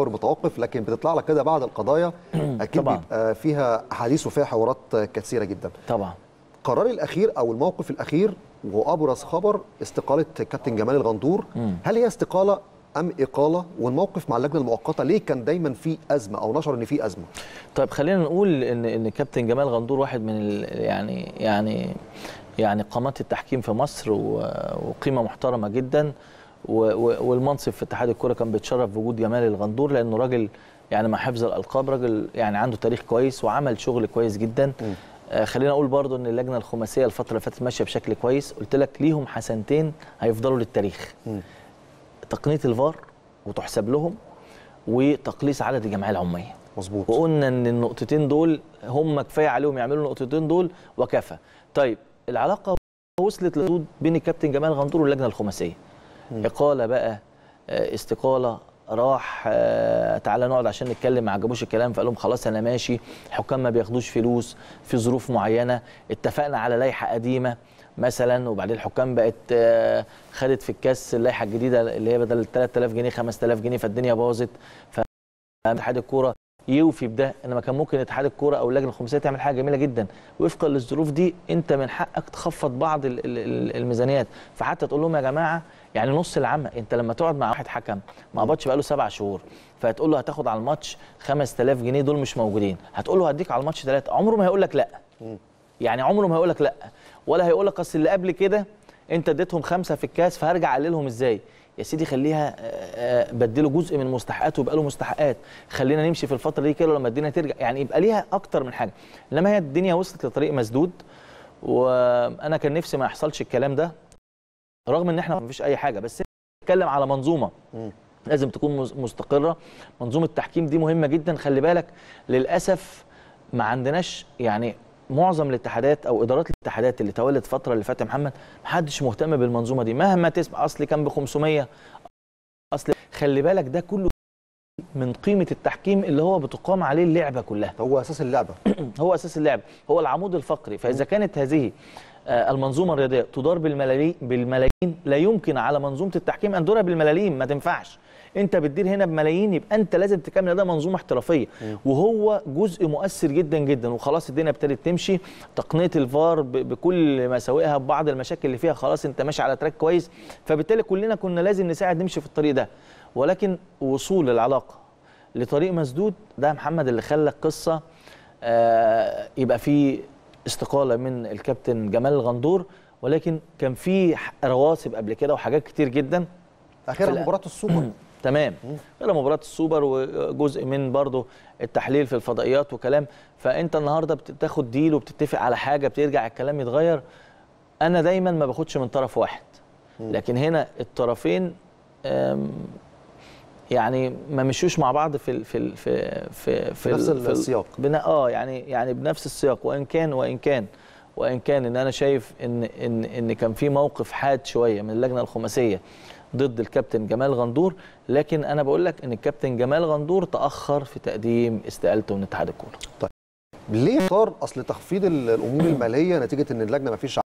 الدوري متوقف لكن بتطلع لك كده بعض القضايا اكيد طبعاً. بيبقى فيها احاديث وفيها حوارات كثيره جدا طبعا القرار الاخير او الموقف الاخير وابرز خبر استقاله كابتن جمال الغندور هل هي استقاله ام اقاله والموقف مع اللجنه المؤقته ليه كان دايما في ازمه او نشر ان في ازمه طيب خلينا نقول ان ان كابتن جمال غندور واحد من ال يعني يعني يعني قامات التحكيم في مصر و- وقيمه محترمه جدا و- و- والمنصب في اتحاد الكره كان بيتشرف بوجود جمال الغندور لانه راجل يعني مع حفظ الالقاب راجل يعني عنده تاريخ كويس وعمل شغل كويس جدا آه خلينا اقول برضو ان اللجنه الخماسيه الفتره اللي فاتت ماشيه بشكل كويس قلت لك ليهم حسنتين هيفضلوا للتاريخ تقنيه الفار وتحسب لهم وتقليص عدد الجمعيه العموميه مظبوط وقلنا ان النقطتين دول هم كفايه عليهم يعملوا النقطتين دول وكفى طيب العلاقه وصلت لحدود بين الكابتن جمال غندور واللجنه الخماسيه اقاله بقى آه، استقاله راح آه، تعالى نقعد عشان نتكلم ما عجبوش الكلام فقال لهم خلاص انا ماشي الحكام ما بياخدوش فلوس في ظروف معينه اتفقنا على لائحه قديمه مثلا وبعدين الحكام بقت آه، خدت في الكاس اللائحه الجديده اللي هي بدل 3000 جنيه 5000 جنيه فالدنيا باظت اتحاد الكوره يوفي بده انما كان ممكن اتحاد الكوره او اللجنه الخماسيه تعمل حاجه جميله جدا وفقا للظروف دي انت من حقك تخفض بعض ال- ال- ال- الميزانيات فحتى تقول لهم يا جماعه يعني نص العمى انت لما تقعد مع واحد حكم ما قبضش بقاله سبع شهور فتقول له هتاخد على الماتش 5000 جنيه دول مش موجودين هتقول له هديك على الماتش ثلاثه عمره ما هيقول لك لا يعني عمره ما هيقول لك لا ولا هيقول لك اصل اللي قبل كده انت اديتهم خمسه في الكاس فهرجع اقللهم ازاي يا سيدي خليها آه، آه، بدله جزء من مستحقاته ويبقى له مستحقات خلينا نمشي في الفتره دي كده لما الدنيا ترجع يعني يبقى ليها اكتر من حاجه انما هي الدنيا وصلت لطريق مسدود وانا كان نفسي ما يحصلش الكلام ده رغم ان احنا ما فيش اي حاجه بس نتكلم على منظومه لازم تكون مز- مستقره منظومه التحكيم دي مهمه جدا خلي بالك للاسف ما عندناش يعني معظم الاتحادات او ادارات الاتحادات اللي تولت الفتره اللي فاتت يا محمد ما حدش مهتم بالمنظومه دي مهما تسمع اصل كان ب 500 اصل خلي بالك ده كله من قيمه التحكيم اللي هو بتقام عليه اللعبه كلها هو اساس اللعبه هو اساس اللعب هو العمود الفقري فاذا كانت هذه آه، المنظومه الرياضيه تدار بالملايين بالملايين لا يمكن على منظومه التحكيم ان تدار بالملايين ما تنفعش انت بتدير هنا بملايين يبقى انت لازم تكمل ده منظومه احترافيه وهو جزء مؤثر جدا جدا وخلاص الدنيا ابتدت تمشي تقنيه الفار ب- بكل مساوئها ببعض المشاكل اللي فيها خلاص انت ماشي على تراك كويس فبالتالي كلنا كنا لازم نساعد نمشي في الطريق ده ولكن وصول العلاقه لطريق مسدود ده يا محمد اللي خلى القصه آه، يبقى في استقاله من الكابتن جمال الغندور ولكن كان في ح- رواسب قبل كده وحاجات كتير جدا اخيرا في الأ- مباراه السوبر تمام غير مباراه السوبر وجزء من برضه التحليل في الفضائيات وكلام فانت النهارده بتاخد ديل وبتتفق على حاجه بترجع الكلام يتغير انا دايما ما باخدش من طرف واحد لكن هنا الطرفين أم، يعني ما مشوش مع بعض في ال- في ال- في في في, نفس ال- في ال- السياق. بنا اه يعني يعني بنفس السياق وان كان وان كان وان كان ان انا شايف ان ان ان كان في موقف حاد شويه من اللجنه الخماسيه ضد الكابتن جمال غندور لكن انا بقول لك ان الكابتن جمال غندور تاخر في تقديم استقالته من اتحاد الكوره ليه صار اصل تخفيض ال- الامور الماليه نتيجه ان اللجنه ما فيش